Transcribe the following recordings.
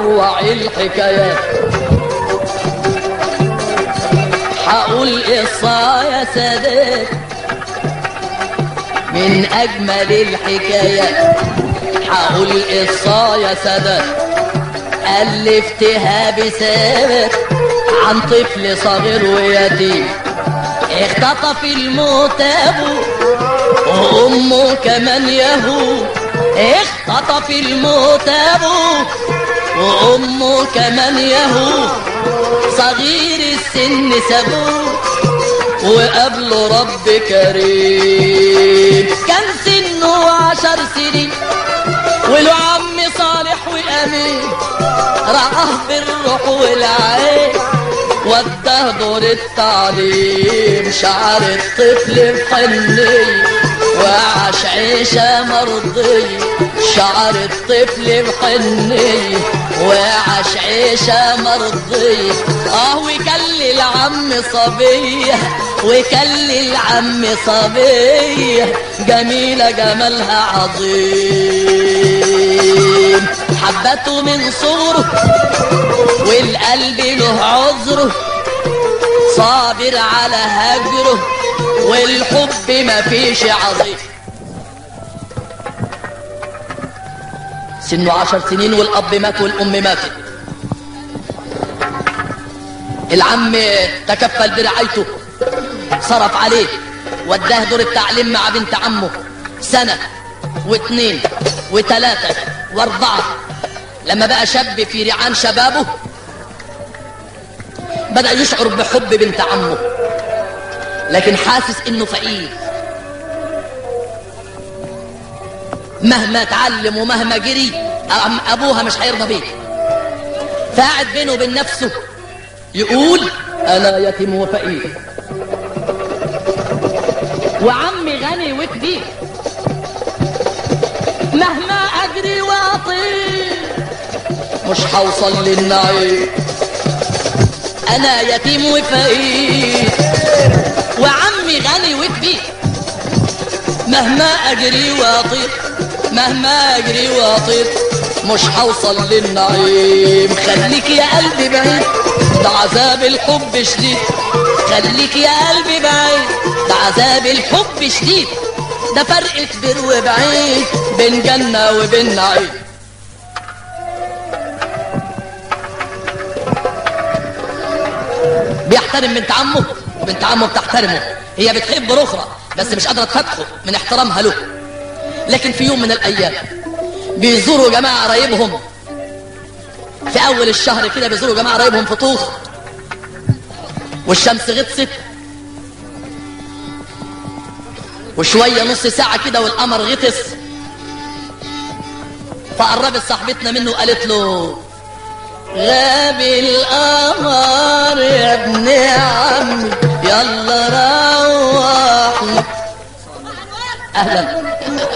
أروع الحكايات حقول قصة يا سادات من أجمل الحكايات حقول قصة يا سادات ألفتها بسبب عن طفل صغير ويتيم اختطف الموت أبوه وأمه كمان يهو اختطف الموت أبوه وأمه كمان يهو صغير السن سابوه وقابله رب كريم كان سنه عشر سنين وله عم صالح وأمين رعاه بالروح والعين وداه دور التعليم شعر الطفل بحنية وعاش عيشة مرضية شعر الطفل بحنية وعاش عيشة مرضية اه وكل العم صبية وكل العم صبية جميلة جمالها عظيم حبته من صغره والقلب له عذره صابر على هجره والحب مفيش عظيم سنه عشر سنين والأب مات والأم ماتت العم تكفل برعايته صرف عليه وداه دور التعليم مع بنت عمه سنة واثنين وثلاثة واربعة لما بقى شاب في ريعان شبابه بدأ يشعر بحب بنت عمه لكن حاسس انه فقير مهما اتعلم ومهما جري أم- ابوها مش هيرضى بيه فقعد بينه وبين نفسه يقول انا يتيم وفقير وعمي غني وكبير مهما اجري واطير مش هوصل للنعيم انا يتيم وفقير وعمي غني وكبير مهما اجري واطير مهما اجري واطير مش هوصل للنعيم خليك يا قلبي بعيد ده عذاب الحب شديد خليك يا قلبي بعيد ده عذاب الحب شديد ده فرق كبير وبعيد بين جنة وبين نعيم بيحترم بنت عمه وبنت عمه بتحترمه هي بتحب الاخرى بس مش قادره تفتحه من احترامها له لكن في يوم من الايام بيزوروا جماعه قرايبهم في اول الشهر كده بيزوروا جماعه قرايبهم في طوخ والشمس غطست وشويه نص ساعه كده والقمر غطس فقربت صاحبتنا منه وقالت له غاب القمر يا ابن عمي يلا روح اهلا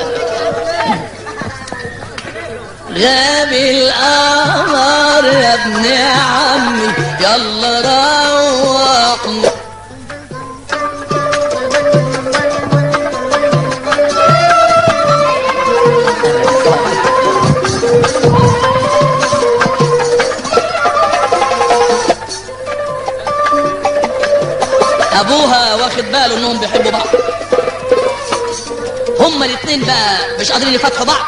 غاب القمر يا ابن عمي يلا روح ابوها واخد باله انهم بيحبوا بعض هما الاثنين بقى مش قادرين يفتحوا بعض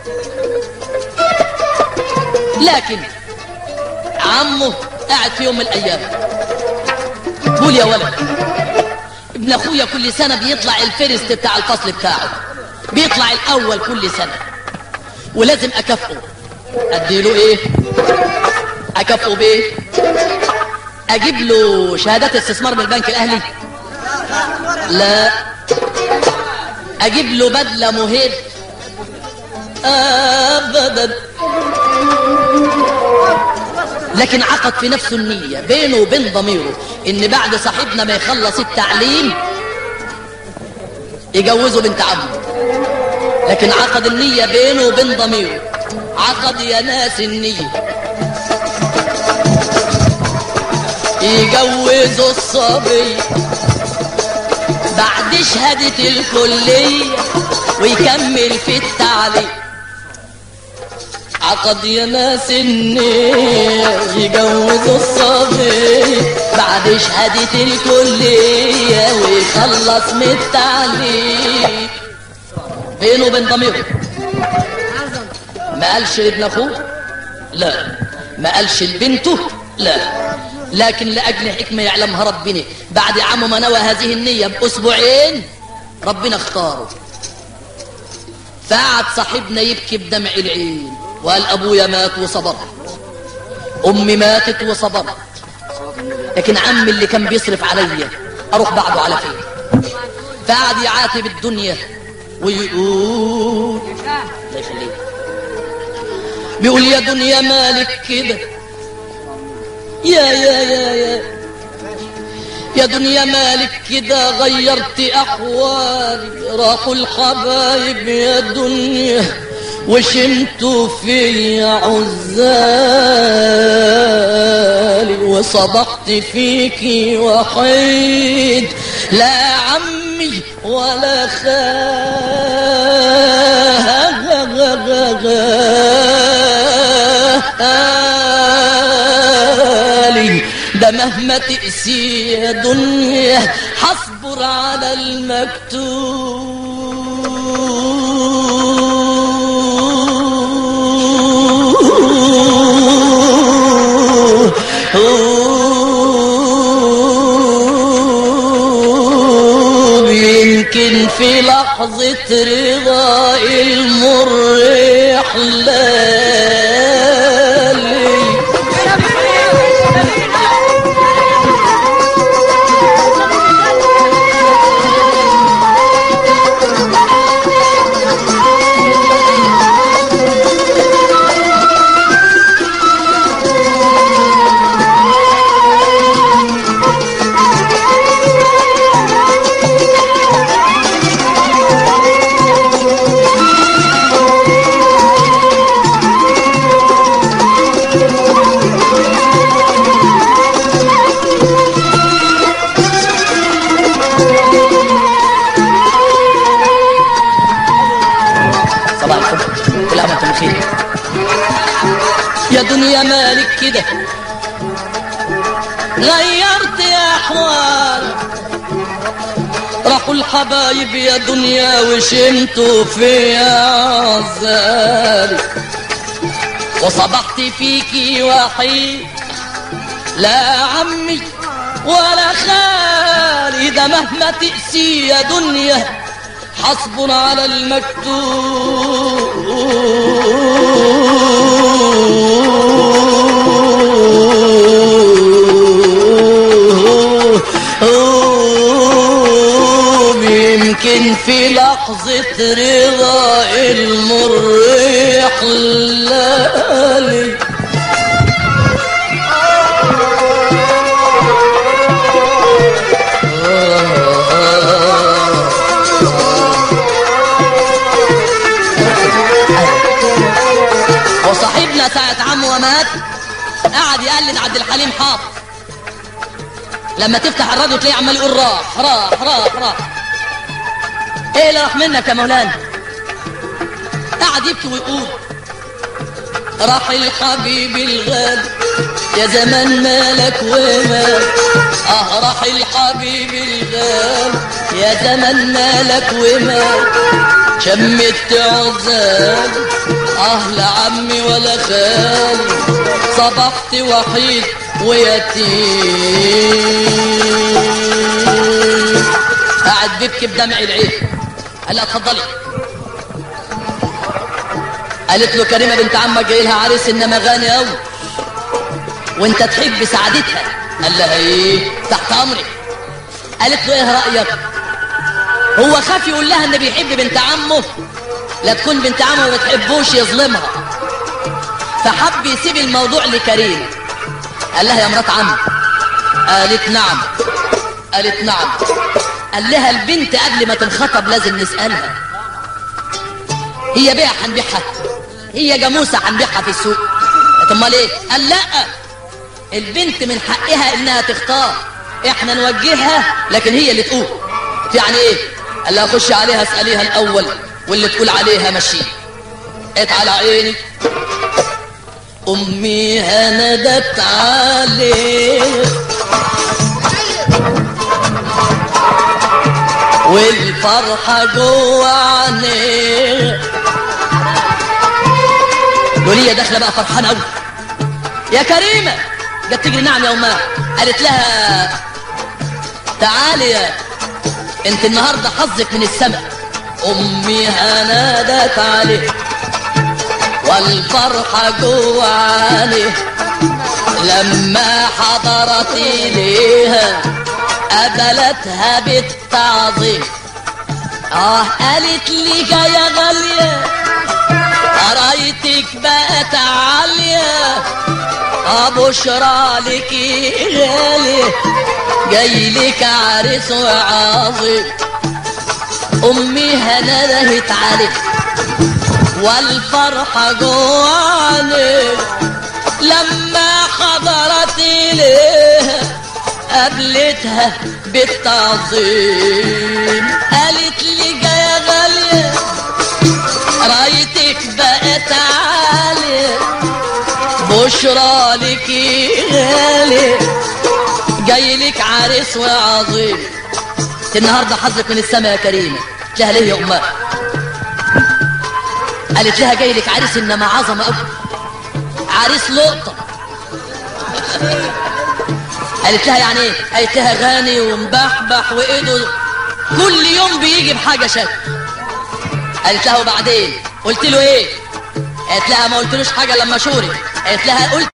لكن عمه قاعد في يوم من الايام قول يا ولد ابن اخويا كل سنه بيطلع الفيرست بتاع الفصل بتاعه بيطلع الاول كل سنه ولازم اكافئه اديله ايه اكافئه بايه اجيب له شهادات استثمار من البنك الاهلي لا اجيب له بدله مهيد ابدا لكن عقد في نفسه النية بينه وبين ضميره ان بعد صاحبنا ما يخلص التعليم يجوزه بنت عمه لكن عقد النية بينه وبين ضميره عقد يا ناس النية يجوزوا الصبي بعد شهادة الكلية ويكمل في التعليم عقد يا ناس النية يجوزوا الصبي بعد شهادة الكلية ويخلص من التعليم بينه وبين ضميره ما قالش لابن اخوه لا ما قالش لبنته لا لكن لاجل حكمه يعلمها ربنا بعد عمه ما نوى هذه النيه باسبوعين ربنا اختاره فقعد صاحبنا يبكي بدمع العين وقال ابويا مات وصبرت امي ماتت وصبرت لكن عمي اللي كان بيصرف عليا اروح بعده على فين فقعد يعاتب الدنيا ويقول الله يخليك بيقول يا دنيا مالك كده يا يا يا يا يا دنيا مالك كده غيرت احوالي راحوا الحبايب يا دنيا وشمتوا في عزالي وصدقت فيكي وحيد لا عمي ولا خالي ده مهما تقسي يا دنيا حصبر على المكتوب يمكن في لحظة رضا المر يحلالي صباح الفل كل عام وانتم بخير يا دنيا مالك كده غيرت يا احوال راحوا الحبايب يا دنيا وشمتوا في عزالي وصبحت فيكي وحيد لا عمي ولا خالي ده مهما تقسي يا دنيا حسب على المكتوب يمكن في لحظة رضا المر يحلالي وصاحبنا ساعة عمه مات قعد يقلد عبد الحليم حافظ لما تفتح الراديو تلاقيه عمال يقول راح راح راح راح ايه اللي راح منك يا مولانا قعد يبكي ويقول راح الحبيب الغالي يا زمان مالك ومال اه راح الحبيب الغالي يا زمان مالك ومال شمت عزال اه لا عمي ولا خالي صبحت وحيد ويتيم قاعد بيبكي بدمع العين قال لها اتفضلي قالت له كريمه بنت عمك جاي لها عريس انما غني قوي وانت تحب سعادتها قال لها ايه تحت امري قالت له ايه رايك هو خاف يقول لها ان بيحب بنت عمه لا تكون بنت عمه ما بتحبوش يظلمها فحب يسيب الموضوع لكريم قال لها يا مرات عم قالت نعم قالت نعم قال لها البنت قبل ما تنخطب لازم نسألها هي بيع هنبيعها هي جاموسة هنبيعها في السوق طب امال ايه قال لا البنت من حقها انها تختار احنا نوجهها لكن هي اللي تقول يعني ايه قال لها خش عليها اسأليها الاول واللي تقول عليها مشي قالت على عيني امي هندت عليه والفرحة جوا عينيه ولية داخلة بقى فرحانة أوي يا كريمة جت تجري نعم يا أمها قالت لها تعالي يا انت النهاردة حظك من السماء أمي هنادت عليه والفرحة جوا عينيه لما حضرت إليها قبلتها بالتعظيم اه قالت لي يا غالية قرايتك بقت عالية أبشرى لك غالي جاي لك عريس وعظيم أمي هندهت عليك والفرحة جواني لما حضرت إليها قابلتها بالتعظيم قالت لي جاية غالية رايتك بقت عالية بشرى لك غالي جاي لك عريس وعظيم النهارده حظك من السماء يا كريمه قلت لها ليه يا امها قالت لها جاي لك عريس انما عظمه قوي عريس لقطه قالت لها يعني ايه قالت لها غني ومبحبح وايده كل يوم بيجي بحاجه شكل قالت لها وبعدين قلت له ايه قالت لها ما قلتلوش حاجه لما شوري قالت لها قلت